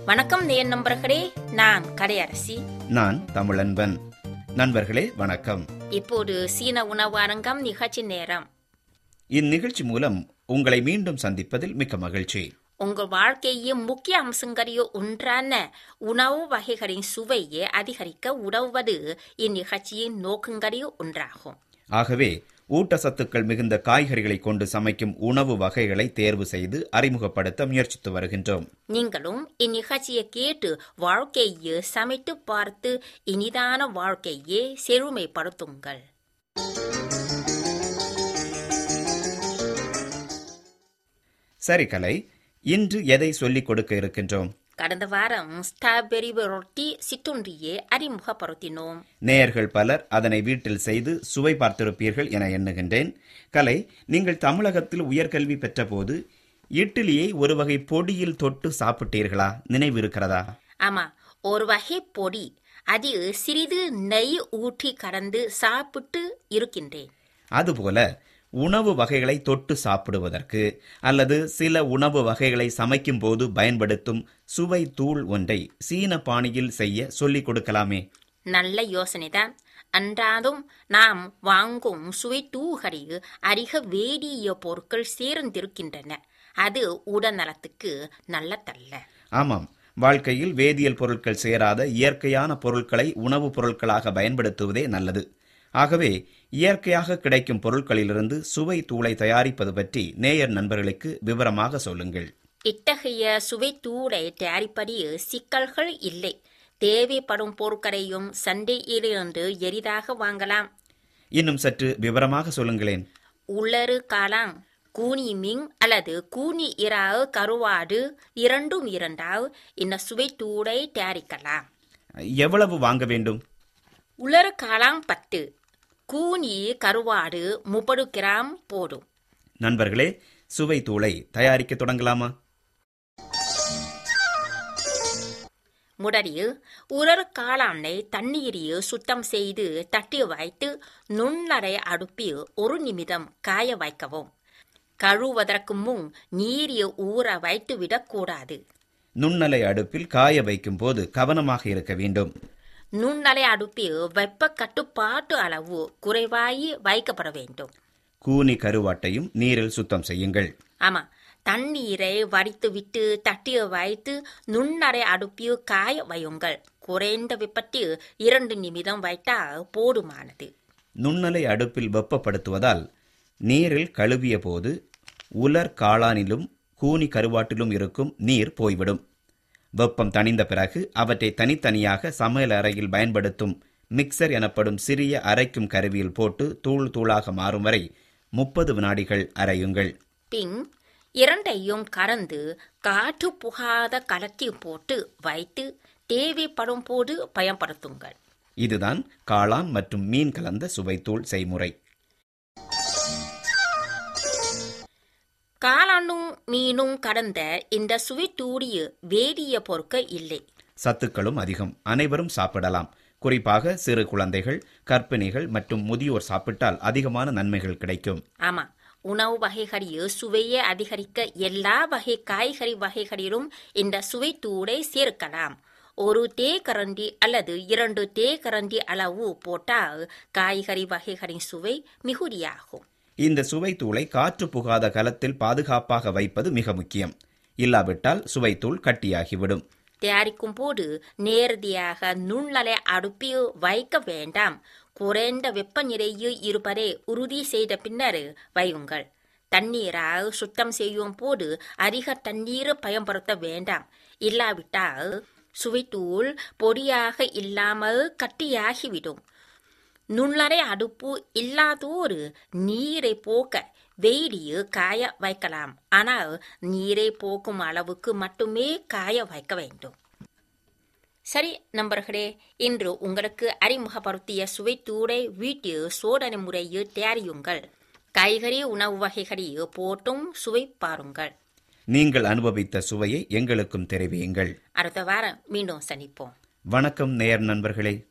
வணக்கம் நேயர் நண்பர்களே நான் கடையரசி நான் தமிழன்பன் நண்பர்களே வணக்கம் இப்போது சீன உணவு அரங்கம் நிகழ்ச்சி நேரம் இந்நிகழ்ச்சி மூலம் உங்களை மீண்டும் சந்திப்பதில் மிக்க மகிழ்ச்சி உங்கள் வாழ்க்கையின் முக்கிய அம்சங்களில் ஒன்றான உணவு வகைகளின் சுவையை அதிகரிக்க உதவுவது இந்நிகழ்ச்சியின் நோக்கங்களில் ஒன்றாகும் ஆகவே ஊட்டச்சத்துக்கள் மிகுந்த காய்கறிகளை கொண்டு சமைக்கும் உணவு வகைகளை தேர்வு செய்து அறிமுகப்படுத்த முயற்சித்து வருகின்றோம் நீங்களும் இந்நிகழ்ச்சியை கேட்டு வாழ்க்கையை சமைத்து பார்த்து இனிதான வாழ்க்கையை செழுமைப்படுத்துங்கள் சரி கலை இன்று எதை சொல்லிக் கொடுக்க இருக்கின்றோம் கடந்த வாரம் ஸ்ட்ராபெரி ரொட்டி சிற்றுண்டியை அறிமுகப்படுத்தினோம் நேயர்கள் பலர் அதனை வீட்டில் செய்து சுவை பார்த்திருப்பீர்கள் என எண்ணுகின்றேன் கலை நீங்கள் தமிழகத்தில் உயர்கல்வி பெற்றபோது இட்லியை ஒரு வகை பொடியில் தொட்டு சாப்பிட்டீர்களா நினைவு இருக்கிறதா ஆமா ஒரு வகை பொடி அதில் சிறிது நெய் ஊற்றி கலந்து சாப்பிட்டு இருக்கின்றேன் அதுபோல உணவு வகைகளை தொட்டு சாப்பிடுவதற்கு அல்லது சில உணவு வகைகளை சமைக்கும் போது பயன்படுத்தும் சுவை தூள் ஒன்றை சீன பாணியில் செய்ய சொல்லிக் கொடுக்கலாமே நல்ல யோசனைதான் அன்றாடும் நாம் வாங்கும் சுவை தூகளில் அதிக வேதிய பொருட்கள் சேர்ந்திருக்கின்றன அது உடல் நலத்துக்கு நல்லதல்ல ஆமாம் வாழ்க்கையில் வேதியியல் பொருட்கள் சேராத இயற்கையான பொருட்களை உணவுப் பொருட்களாக பயன்படுத்துவதே நல்லது ஆகவே இயற்கையாக கிடைக்கும் பொருட்களிலிருந்து சுவை தூளை தயாரிப்பது பற்றி நேயர் நண்பர்களுக்கு விவரமாக சொல்லுங்கள் இத்தகைய சுவை தூளை தயாரிப்பதில் சிக்கல்கள் இல்லை தேவைப்படும் பொருட்களையும் சந்தையிலிருந்து எளிதாக வாங்கலாம் இன்னும் சற்று விவரமாக சொல்லுங்களேன் உலரு காளான் கூனி மீன் அல்லது கூனி இறால் கருவாடு இரண்டும் இருந்தால் இந்த சுவை தூளை தயாரிக்கலாம் எவ்வளவு வாங்க வேண்டும் உலரு காளான் பத்து கூனி கருவாடு முப்பது கிராம் போடும் நண்பர்களே சுவை தூளை தயாரிக்க தொடங்கலாமா முதலில் உலர் காளானை தண்ணீரில் சுத்தம் செய்து தட்டி வைத்து நுண்ணறை அடுப்பில் ஒரு நிமிடம் காய வைக்கவும் கழுவதற்கு முன் நீரில் ஊற வைத்து விடக்கூடாது நுண்ணலை அடுப்பில் காய வைக்கும் போது கவனமாக இருக்க வேண்டும் நுண்ணலை அடுப்பில் வெப்ப கட்டுப்பாட்டு அளவு குறைவாய் வைக்கப்பட வேண்டும் கூனி கருவாட்டையும் நீரில் சுத்தம் செய்யுங்கள் ஆமா தண்ணீரை வடித்துவிட்டு தட்டிய வைத்து நுண்ணறை அடுப்பில் காய வையுங்கள் குறைந்த வெப்பத்தில் இரண்டு நிமிடம் வைத்தால் போதுமானது நுண்ணலை அடுப்பில் வெப்பப்படுத்துவதால் நீரில் கழுவிய போது உலர் காளானிலும் கூனி கருவாட்டிலும் இருக்கும் நீர் போய்விடும் வெப்பம் தணிந்த பிறகு அவற்றை தனித்தனியாக சமையல் அறையில் பயன்படுத்தும் மிக்சர் எனப்படும் சிறிய அரைக்கும் கருவியில் போட்டு தூள் தூளாக மாறும் வரை முப்பது வினாடிகள் அரையுங்கள் பின் இரண்டையும் கலந்து காற்று புகாத கலத்தில் போட்டு வைத்து தேவைப்படும் போது பயன்படுத்துங்கள் இதுதான் காளான் மற்றும் மீன் கலந்த சுவைத்தூள் செய்முறை காளானும் மீனும் கடந்த இந்த சுவைத்தூரிய வேதிய பொருட்கள் இல்லை சத்துக்களும் அதிகம் அனைவரும் சாப்பிடலாம் குறிப்பாக சிறு குழந்தைகள் கர்ப்பிணிகள் மற்றும் முதியோர் சாப்பிட்டால் அதிகமான நன்மைகள் கிடைக்கும் ஆமா உணவு வகைகளில் சுவையை அதிகரிக்க எல்லா வகை காய்கறி வகைகளிலும் இந்த சுவை தூளை சேர்க்கலாம் ஒரு தேக்கரண்டி அல்லது இரண்டு தேக்கரண்டி அளவு போட்டால் காய்கறி வகைகளின் சுவை மிகுதியாகும் இந்த சுவைத்தூளை காற்று புகாத கலத்தில் பாதுகாப்பாக வைப்பது மிக முக்கியம் இல்லாவிட்டால் சுவைத்தூள் கட்டியாகிவிடும் தயாரிக்கும் போது நேரடியாக நுண்ணலை அடுப்பில் வைக்க வேண்டாம் குறைந்த வெப்பநிலையில் இருப்பதை உறுதி செய்த பின்னர் வையுங்கள் தண்ணீரால் சுத்தம் செய்யும் போது அதிக தண்ணீர் பயன்படுத்த வேண்டாம் இல்லாவிட்டால் சுவைத்தூள் பொடியாக இல்லாமல் கட்டியாகிவிடும் நுண்ணறை அடுப்பு இல்லாதோர் நீரை போக்க வெயிலில் காய வைக்கலாம் ஆனால் நீரை போக்கும் அளவுக்கு மட்டுமே காய வைக்க வேண்டும் சரி நண்பர்களே இன்று உங்களுக்கு அறிமுகப்படுத்திய சுவைத்தூரை வீட்டில் சோதனை முறையில் தயாரியுங்கள் காய்கறி உணவு வகைகளில் போட்டும் சுவை பாருங்கள் நீங்கள் அனுபவித்த சுவையை எங்களுக்கும் தெரிவியுங்கள் அடுத்த வாரம் மீண்டும் சந்திப்போம் வணக்கம் நேயர் நண்பர்களே